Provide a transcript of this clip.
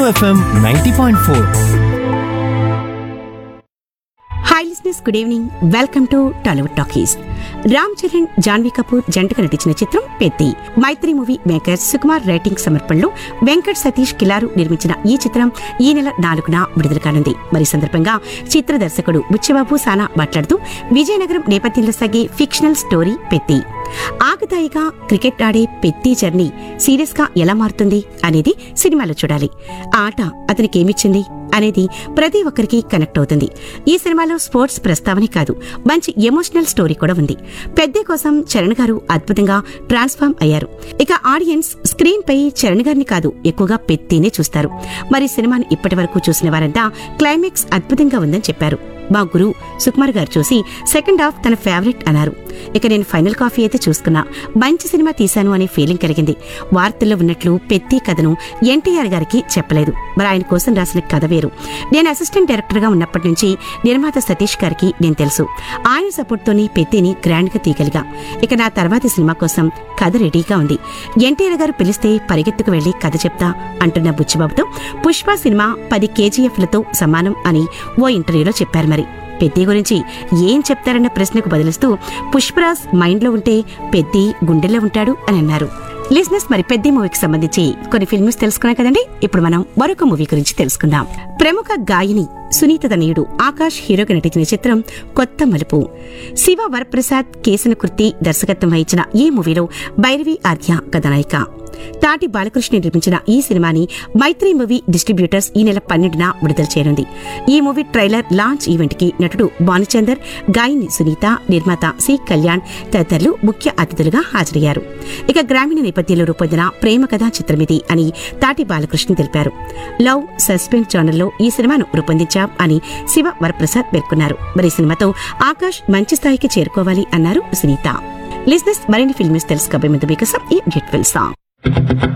FM ninety point four hi listeners good evening welcome to Tollywood talkies Ram Charan Janhvi Kapoor జంటగా నటించిన చిత్రం Peddi Mythri movie makers Sukumar writing సమర్పణలో వెంకట్ సతీష్ కిలారు నిర్మించిన ఈ చిత్రం ఈ నెల నాలుగున విడుదల కానుంది మరి ఈ సందర్భంగా చిత్ర దర్శకుడు బుచ్చిబాబు సానా మాట్లాడుతూ విజయనగరం నేపథ్యంలో సాగే ఫిక్షనల్ స్టోరీ పెద్ది ఆకతాయిగా క్రికెట్ ఆడే పెద్ది జర్నీ సీరియస్ గా ఎలా మారుతుంది అనేది సినిమాలో చూడాలి ఆ ఆట అతనికి ఏమిచ్చింది అనేది ప్రతి ఒక్కరికి కనెక్ట్ అవుతుంది ఈ సినిమాలో స్పోర్ట్స్ ప్రస్తావనే కాదు మంచి ఎమోషనల్ స్టోరీ కూడా ఉంది పెద్ద కోసం చరణ్ గారు అద్భుతంగా ట్రాన్స్ఫార్మ్ అయ్యారు ఇక ఆడియన్స్ స్క్రీన్ పై చరణ్ గారిని కాదు ఎక్కువగా పెద్దినే చూస్తారు మరి సినిమాను ఇప్పటి వరకు చూసిన వారంతా క్లైమాక్స్ అద్భుతంగా ఉందని చెప్పారు మా గురు సుకుమార్ గారు చూసి సెకండ్ హాఫ్ తన ఫేవరెట్ అన్నారు ఇక నేను ఫైనల్ కాఫీ అయితే చూసుకున్నా మంచి సినిమా తీశాను అనే ఫీలింగ్ కలిగింది వార్తల్లో ఉన్నట్లు పెత్తి కథను ఎన్టీఆర్ గారికి చెప్పలేదు మరి ఆయన కోసం రాసిన కథ వేరు నేను అసిస్టెంట్ డైరెక్టర్ గా ఉన్నప్పటి నుంచి నిర్మాత సతీష్ గారికి నేను తెలుసు ఆయన సపోర్ట్ తోని పెత్తిని గ్రాండ్ గా తీయగలిగా ఇక నా తర్వాతి సినిమా కోసం కథ రెడీగా ఉంది ఎన్టీఆర్ గారు పిలిస్తే పరిగెత్తుకు వెళ్లి కథ చెప్తా అంటున్న బుచ్చిబాబుతో పుష్ప సినిమా పది కేజీఎఫ్లతో సమానం అని ఓ ఇంటర్వ్యూలో చెప్పారు మరి పెద్ది గురించి ఏం చెప్తారన్న ప్రశ్నకు బదిలిస్తూ పుష్పరాజ్ మైండ్లో ఉంటే పెద్ది గుండెల్లో ఉంటాడు అని అన్నారు లిజినెస్ మరి పెద్ద మూవీకి సంబంధించి కొన్ని ఫిల్మ్స్ తెలుసుకున్నాం కదండి ఇప్పుడు మనం మరొక మూవీ గురించి తెలుసుకుందాం ప్రముఖ గాయని సునీత తనయుడు ఆకాష్ హీరోగా నటించిన చిత్రం కొత్త మలుపు శివ వరప్రసాద్ కేసనకుర్తి దర్శకత్వం వహించిన ఈ మూవీలో భైరవి ఆర్య కథానాయిక తాటి బాలకృష్ణ నిర్మించిన ఈ సినిమాని మైత్రి మూవీ డిస్ట్రిబ్యూటర్స్ ఈ నెల పన్నెండున విడుదల చేయనుంది ఈ మూవీ ట్రైలర్ లాంచ్ ఈవెంట్ కి నటుడు భానుచందర్ గాయని సునీత నిర్మాత సి కళ్యాణ్ తదితరులు ముఖ్య అతిథులుగా హాజరయ్యారు ఇక గ్రామీణ నేపథ్యంలో రూపొందిన ప్రేమ కథా చిత్రమిది అని తాటి బాలకృష్ణ తెలిపారు లవ్ సస్పెన్స్ ఛానల్లో ఈ సినిమాను రూపొందించాం అని శివ వరప్రసాద్ పేర్కొన్నారు మరి ఈ సినిమాతో ఆకాష్ మంచి స్థాయికి చేరుకోవాలి అన్నారు సునీత లిజినెస్ మరిన్ని ఫిల్మ్స్ తెలుసుకోబోయే ముందు మీకోసం ఈ బ్యూటిఫుల్ సాంగ్